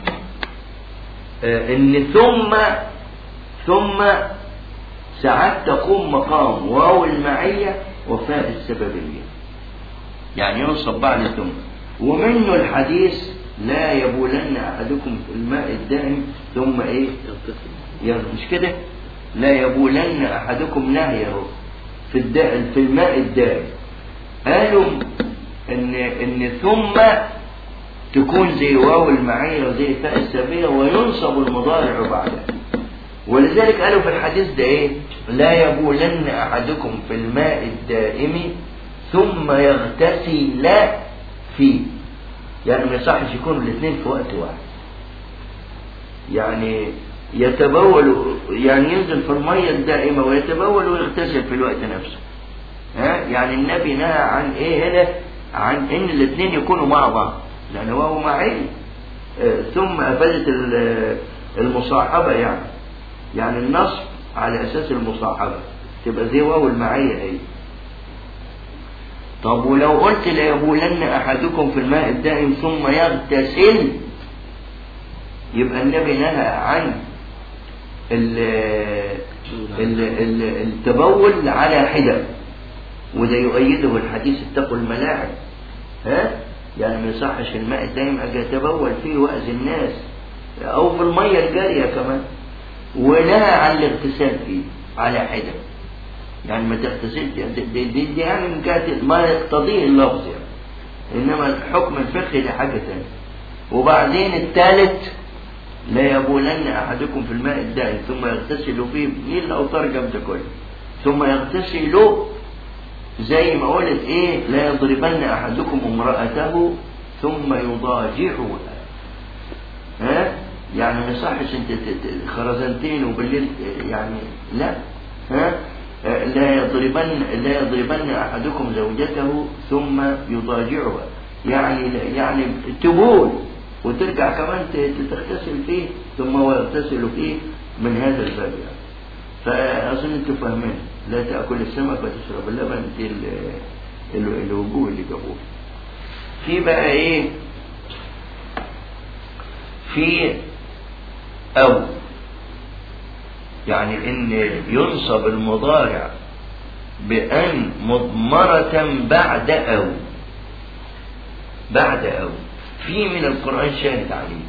آه، ان ثم ثم ساعات تقوم مقام واو المعية وفاء السببية يعني ينصب بعد ثم ومنه الحديث لا يبولن أحدكم في الماء الدائم ثم إيه يعني مش كده لا يبولن أحدكم نهيه في الدائم في الماء الدائم قالوا إن إن ثم تكون زي واو المعية وزي فاء السببية وينصب المضارع بعدها ولذلك قالوا في الحديث ده ايه لا يبولن احدكم في الماء الدائم ثم يغتسل فيه يعني ما يصحش يكونوا الاثنين في وقت واحد يعني يتبول يعني ينزل في المية الدائمة ويتبول ويغتسل في الوقت نفسه ها يعني النبي نهى عن ايه هنا عن ان الاثنين يكونوا مع بعض لان هو معين آه، ثم افادت ال- المصاحبة يعني يعني النصب على اساس المصاحبة تبقى زي واو المعية هي طب ولو قلت ليبولن احدكم في الماء الدائم ثم يغتسل يبقى النبي نهى عن ال ال ال التبول على حدة وده يؤيده الحديث اتقوا الملاعب ها يعني ما يصحش الماء الدائم اجي اتبول فيه واذي الناس او في الميه الجاريه كمان ونهى عن الاغتسال فيه على حدة يعني ما تغتسلش دي, دي, دي, دي يعني من جهة ما يقتضيه اللفظ يعني انما الحكم الفقهي ده حاجة تانية وبعدين الثالث لا يبولن احدكم في الماء الدائم ثم يغتسل فيه مين لو ترجم ده كله ثم يغتسل زي ما قلت ايه لا يضربن احدكم امرأته ثم يضاجعها ها يعني ما يصحش انت ت- ت- خرزنتين وبالليل يعني لا ها لا يضربن لا يضربن احدكم زوجته ثم يضاجعها يعني يعني تبول وترجع كمان ت- تغتسل فيه ثم هو يغتسل فيه من هذا الباب يعني فاظن انتوا فاهمين لا تاكل السمك وتشرب اللبن دي ال- ال- الوجوه اللي جابوه في بقى ايه في أو يعني إن ينصب المضارع بأن مضمرة بعد أو بعد أو في من القرآن شاهد عليه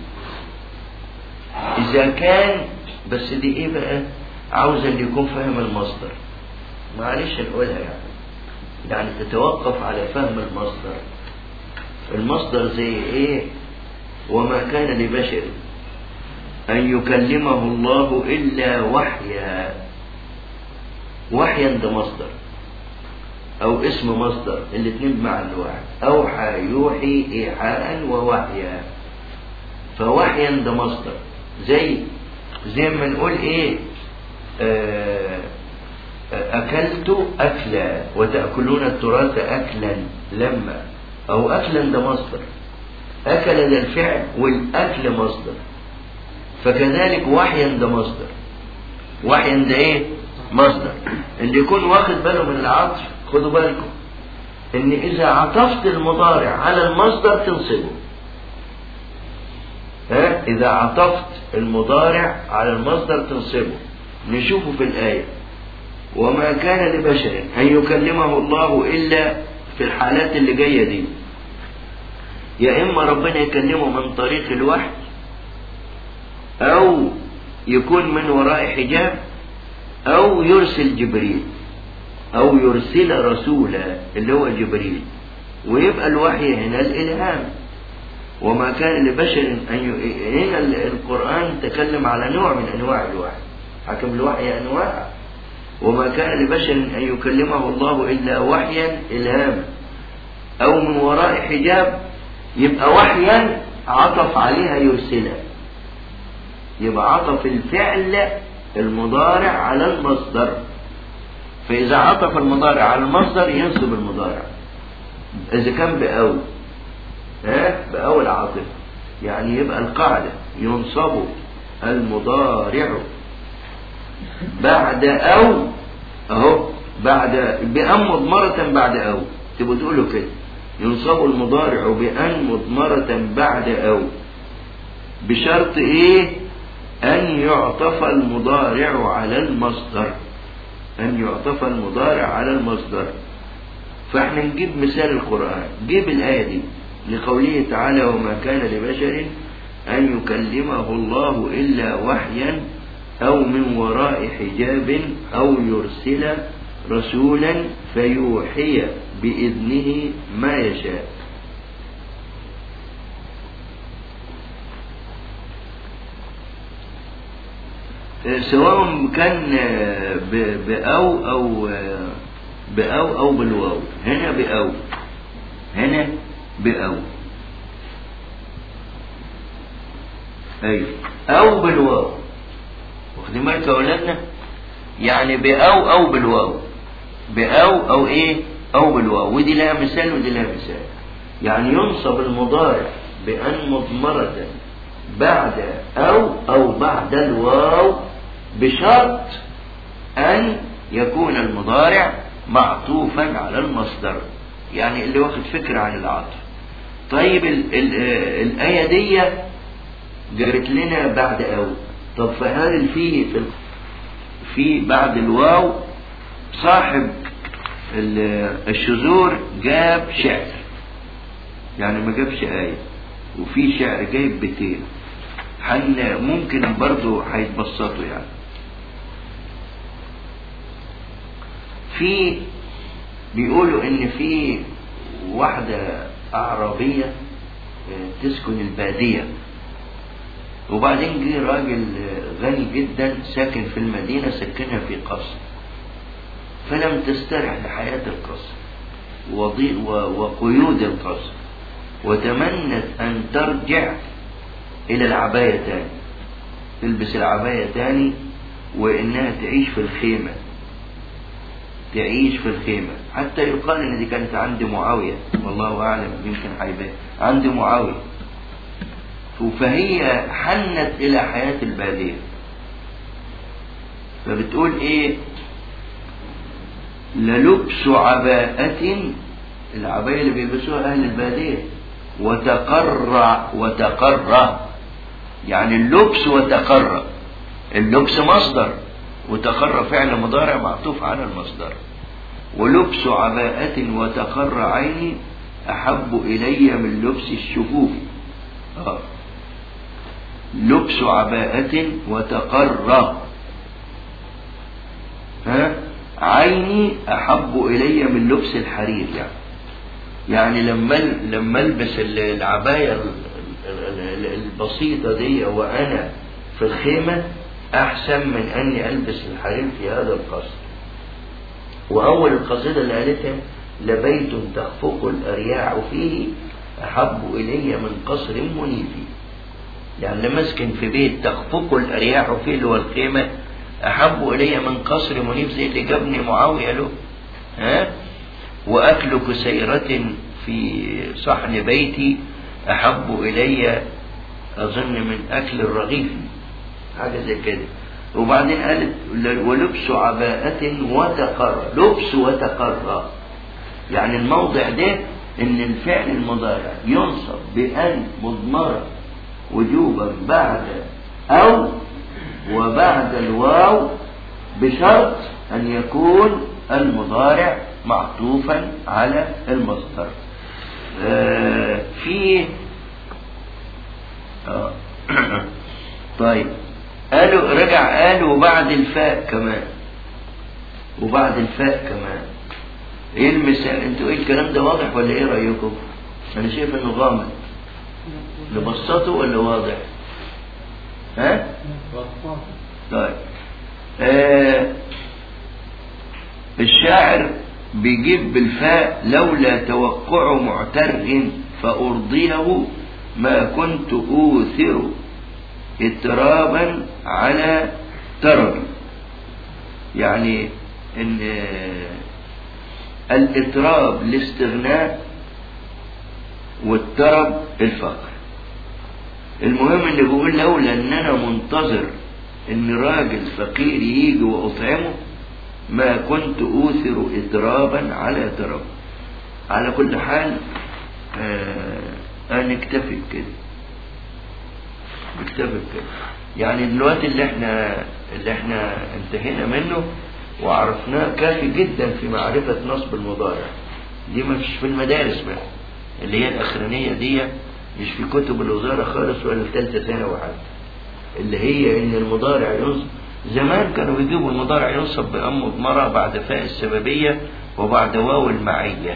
إذا كان بس دي إيه بقى عاوز اللي يكون فاهم المصدر معلش نقولها يعني يعني تتوقف على فهم المصدر المصدر زي إيه وما كان لبشر أن يكلمه الله إلا وحيا وحيا ده مصدر أو اسم مصدر الاثنين بمعنى واحد أوحى يوحي إيحاء ووحيا فوحيا ده مصدر زي زي ما نقول إيه آه أكلت أكلا وتأكلون التراث أكلا لما أو أكلا ده مصدر أكل ده الفعل والأكل مصدر فكذلك وحيا ده مصدر وحيا ده ايه مصدر اللي يكون واخد باله من العطف خدوا بالكم ان اذا عطفت المضارع على المصدر تنصبه ها اذا عطفت المضارع على المصدر تنصبه نشوفه في الايه وما كان لبشر ان يكلمه الله الا في الحالات اللي جايه دي يا اما ربنا يكلمه من طريق الوحي أو يكون من وراء حجاب أو يرسل جبريل أو يرسل رسولا اللي هو جبريل ويبقى الوحي هنا الإلهام وما كان لبشر أن ي... هنا ال- القرآن تكلم على نوع من أنواع الوحي حكم الوحي أنواع وما كان لبشر أن يكلمه الله إلا وحيا إلهاما أو من وراء حجاب يبقى وحيا عطف عليها يرسلها يبقى عطف الفعل المضارع على المصدر فإذا عطف المضارع على المصدر ينصب المضارع إذا كان بأو ها بأو العاطفة يعني يبقى القاعدة ينصب المضارع بعد أو أهو بعد بأن مضمرة بعد أو تبقوا تقولوا كده ينصب المضارع بأن مضمرة بعد أو بشرط إيه أن يعطف المضارع على المصدر أن يعطف المضارع على المصدر فاحنا نجيب مثال القرآن جيب الآية دي لقوله تعالى وما كان لبشر أن يكلمه الله إلا وحيا أو من وراء حجاب أو يرسل رسولا فيوحي بإذنه ما يشاء سواء كان ب- بأو أو بأو أو بالواو هنا بأو هنا بأو أيوة أو بالواو واخدين بالك يا أولادنا يعني بأو أو بالواو بأو أو إيه أو بالواو ودي لها مثال ودي لها مثال يعني ينصب المضارع بأن مضمرة بعد أو أو بعد الواو بشرط أن يكون المضارع معطوفا على المصدر يعني اللي واخد فكرة عن العطف طيب ال ال الآية دي جرت لنا بعد أو طب فهل في في, في بعد الواو صاحب ال- الشذور جاب شعر يعني ما جابش آية وفي شعر جايب بيتين حن ممكن برضو هيتبسطوا يعني في بيقولوا ان في واحدة اعرابية آه، تسكن البادية وبعدين جه راجل آه، غني جدا ساكن في المدينة سكنها في قصر فلم تسترح لحياة القصر وضي- و- وقيود القصر وتمنت أن ترجع إلى العباية تاني تلبس العباية تاني وإنها تعيش في الخيمة تعيش في الخيمة حتى يقال إن دي كانت عند معاوية والله أعلم يمكن هيبان عند معاوية فهي حنت إلى حياة البادية فبتقول إيه للبس عباءة العباية اللي بيلبسوها أهل البادية وتقرع وتقرع يعني اللبس وتقرع اللبس مصدر وتقر فعل مضارع معطوف على المصدر ولبس عباءة وتقر عيني أحب إلي من لبس الشفوف آه. لبس عباءة وتقر ها عيني أحب إلي من لبس الحرير يعني يعني لما لما البس العباية البسيطة دي وأنا في الخيمة أحسن من أني ألبس الحرير في هذا القصر وأول القصيدة اللي قالتها لبيت تخفق الأرياع فيه أحب إلي من قصر منيف يعني لما أسكن في بيت تخفق الأرياع فيه اللي هو الخيمة أحب إلي من قصر منيف زي اللي جابني معاوية له ها وأكل كسيرة في صحن بيتي أحب إلي أظن من أكل الرغيف حاجة زي كده وبعدين قالت ولبس عباءة وتقر لبس وتقر يعني الموضع ده ان الفعل المضارع ينصب بأن مضمرة وجوبا بعد أو وبعد الواو بشرط أن يكون المضارع معطوفا على المصدر آه في آه طيب قالوا رجع قالوا وبعد الفاء كمان وبعد الفاء كمان ايه المثال انتوا ايه الكلام ده واضح ولا ايه رايكم انا شايف انه غامض نبسطه ولا واضح ها طيب آه الشاعر بيجيب بالفاء لولا توقع معتر فأرضيه ما كنت أوثر اضطرابا على ترب يعني ان الاضطراب الاستغناء والترب الفقر المهم اللي بيقول لولا ان انا منتظر ان راجل فقير يجي واطعمه ما كنت اوثر اضرابا على ترب على كل حال آه انا نكتفي بكده نكتفي بكده يعني دلوقتي اللي احنا اللي احنا انتهينا منه وعرفناه كافي جدا في معرفة نصب المضارع دي مش في المدارس بقى اللي هي الأخرانية دي مش في كتب الوزارة خالص ولا في ثالثة ثانوي حتى اللي هي إن المضارع ينصب زمان كانوا بيجيبوا المضارع ينصب بأم مضمرة بعد فاء السببية وبعد واو المعية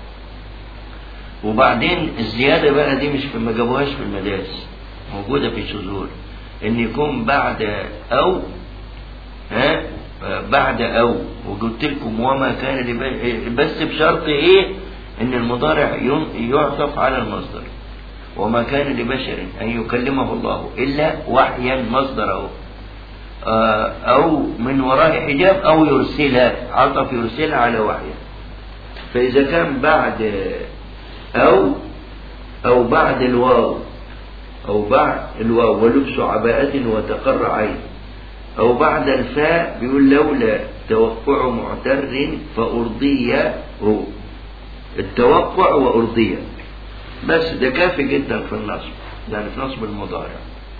وبعدين الزيادة بقى دي مش في ما جابوهاش في المدارس موجودة في شذور إن يكون بعد أو ها بعد أو وقلت لكم وما كان لب- بس بشرط إيه إن المضارع ين- يعطف على المصدر وما كان لبشر أن يكلمه الله إلا وحيا مصدر أو آه، أو من وراء حجاب أو يرسلها عطف يرسلها على وحي فإذا كان بعد أو أو بعد الواو أو بعد الواو ولبس عباءة وتقر عين أو بعد الفاء بيقول لولا توقع معتر فأرضية هو التوقع وأرضية بس ده كافي جدا في النصب يعني في نصب المضارع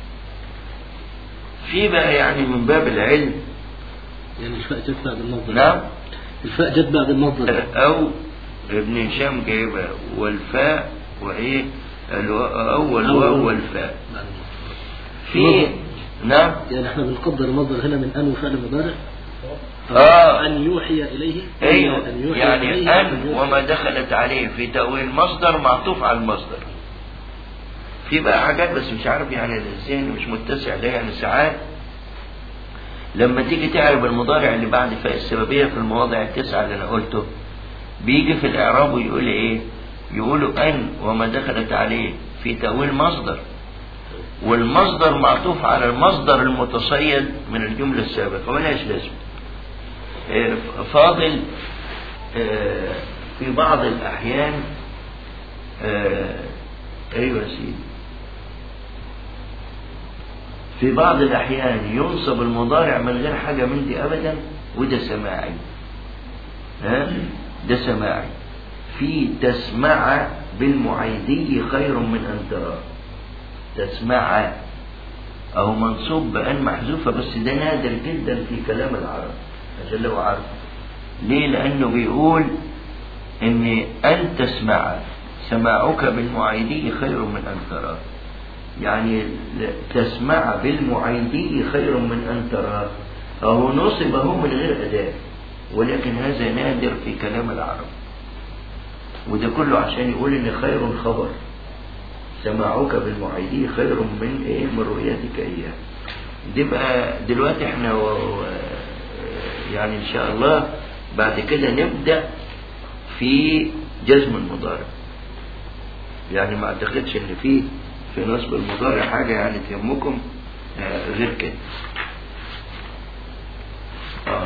في بقى يعني من باب العلم يعني الفاء جت بعد المصدر نعم الفاء جت بعد المصدر أو ابن هشام جايبها والفاء وإيه الو- أو والواو والفاء بعد المصدر. في نعم يعني احنا بنقدر المصدر هنا من ان وفعل المضارع آه. ان يوحي اليه ايوه ان يوحي يعني إليه ان يوحي. وما دخلت عليه في تأويل مصدر معطوف على المصدر في بقى حاجات بس مش عارف يعني الذهن مش متسع ليه يعني ساعات لما تيجي تعرف المضارع اللي بعد فاء السببية في المواضع التسعة اللي انا قلته بيجي في الاعراب ويقول ايه يقولوا ان وما دخلت عليه في تأويل مصدر والمصدر معطوف على المصدر المتصيد من الجملة السابقة ملهاش لازمة آه، فاضل آه، في بعض الأحيان آه، أيوة يا سيدي في بعض الأحيان ينصب المضارع من غير حاجة من دي أبدا وده سماعي ها ده سماعي في تسمع بالمعيدي خير من أن ترى تسمع أو منصوب بأن محذوفة بس ده نادر جدا في كلام العرب جل وعلا ليه لأنه بيقول إن أن تسمع سماعك بالمعيدي خير من أن ترى يعني تسمع بالمعيدي خير من أن ترى أو نصب هو من غير أداة ولكن هذا نادر في كلام العرب وده كله عشان يقول إن خير خبر سماعك بالمعيدي خير من ايه من رؤيتك اياه دي بقى دلوقتي احنا و... و- يعني ان شاء الله بعد كده نبدا في جزم المضارع يعني ما اعتقدش ان في في نصب المضارع حاجه يعني تهمكم آه، غير كده اه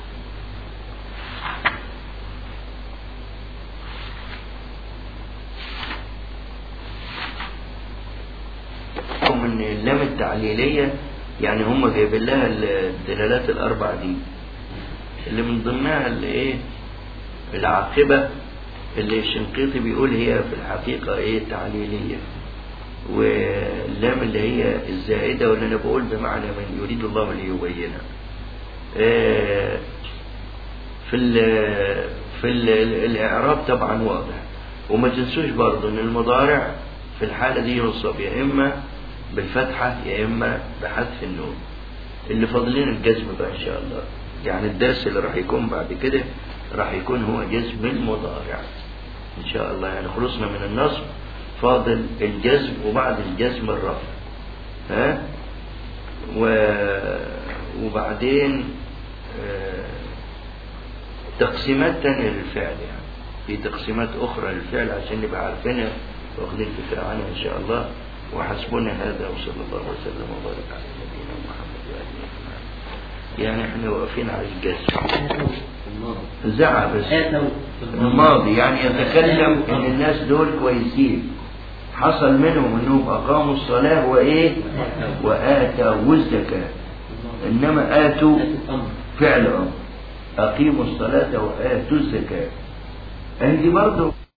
من اللام التعليلية يعني هم جايبين لها الدلالات الأربع دي اللي من ضمنها اللي إيه العاقبة اللي الشنقيطي بيقول هي في الحقيقة إيه تعليلية واللام اللي هي الزائدة واللي أنا بقول بمعنى من يريد الله ليبينها آه، في ال في ال الإعراب طبعا واضح وما تنسوش برضه إن المضارع في الحالة دي ينصب يا إما بالفتحة يا إما بحذف النون اللي فاضلين الجزم بقى إن شاء الله يعني الدرس اللي راح يكون بعد كده راح يكون هو جزم المضارع إن شاء الله يعني خلصنا من النصب فاضل الجزم وبعد الجزم الرفع ها و... وبعدين آه، تقسيمات تانية للفعل يعني في تقسيمات أخرى للفعل عشان نبقى عارفينها واخدين فكرة عنها إن شاء الله وحسبنا هذا وصلى الله وسلم وبارك على نبينا محمد وآله أجمعين يعني احنا واقفين على الجزم زعل بس الماضي يعني يتكلم ان الناس دول كويسين حصل منهم انهم اقاموا الصلاة وايه واتوا الزكاة انما اتوا فعل امر اقيموا الصلاة واتوا الزكاة عندي برضه